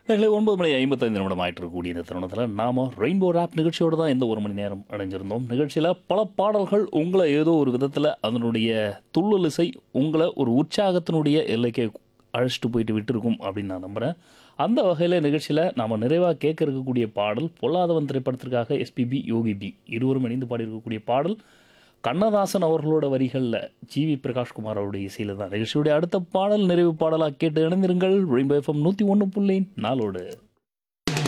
எங்களை ஒன்பது மணி ஐம்பத்தைந்து நிமிடம் ஆயிட்டு இருக்கக்கூடிய இந்த தருணத்தில் நாம ரெயின்போ ராப் நிகழ்ச்சியோடு தான் இந்த ஒரு மணி நேரம் அடைஞ்சிருந்தோம் நிகழ்ச்சியில் பல பாடல்கள் உங்களை ஏதோ ஒரு விதத்தில் அதனுடைய துள்ளல் இசை உங்களை ஒரு உற்சாகத்தினுடைய எல்லைக்கு அழைச்சிட்டு போயிட்டு விட்டுருக்கும் அப்படின்னு நான் நம்புகிறேன் அந்த வகையில் நிகழ்ச்சியில் நாம் நிறைவாக கேட்க இருக்கக்கூடிய பாடல் பொல்லாதவன் திரைப்படத்திற்காக எஸ்பிபி யோகி பி இருவரும் இணைந்து பாடியிருக்கக்கூடிய பாடல் கண்ணதாசன் அவர்களோட வரிகளில் ஜிவி பிரகாஷ்குமார் அவருடைய இசையில் தான் நிகழ்ச்சியுடைய அடுத்த பாடல் நிறைவு பாடலாக கேட்டு இணைந்திருங்கள் ரெயின்போ எஃப்எம் நூற்றி ஒன்று புள்ளி நாலோடு